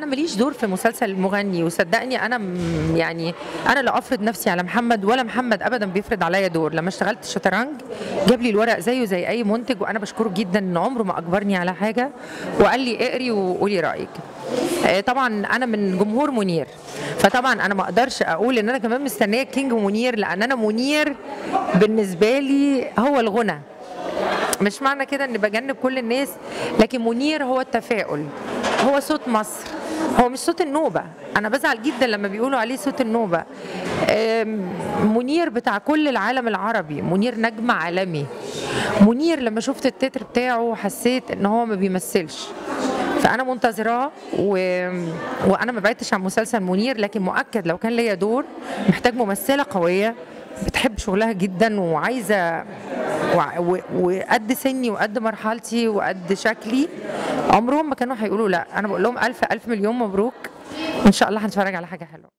انا ماليش دور في مسلسل المغني وصدقني انا م- يعني انا لا افرض نفسي على محمد ولا محمد ابدا بيفرض عليا دور لما اشتغلت شطرنج جاب لي الورق زيه زي اي منتج وانا بشكره جدا ان عمره ما اجبرني على حاجه وقال لي اقري وقولي رايك آه، طبعا انا من جمهور منير فطبعا انا ما اقدرش اقول ان انا كمان مستنيه كينج منير لان انا منير بالنسبه لي هو الغنى مش معنى كده ان بجنب كل الناس لكن منير هو التفاؤل هو صوت مصر هو مش صوت النوبة أنا بزعل جدا لما بيقولوا عليه صوت النوبة أم، منير بتاع كل العالم العربي منير نجم عالمي منير لما شفت التتر بتاعه حسيت إن هو ما بيمثلش فأنا منتظراه و... وأنا ما بعدتش عن مسلسل منير لكن مؤكد لو كان ليا دور محتاج ممثلة قوية بتحب شغلها جدا وعايزة وع- و- وقد سني وقد مرحلتي وقد شكلي عمرهم ما كانوا هيقولوا لا انا بقول لهم الف الف مليون مبروك وان شاء الله هنتفرج على حاجه حلوه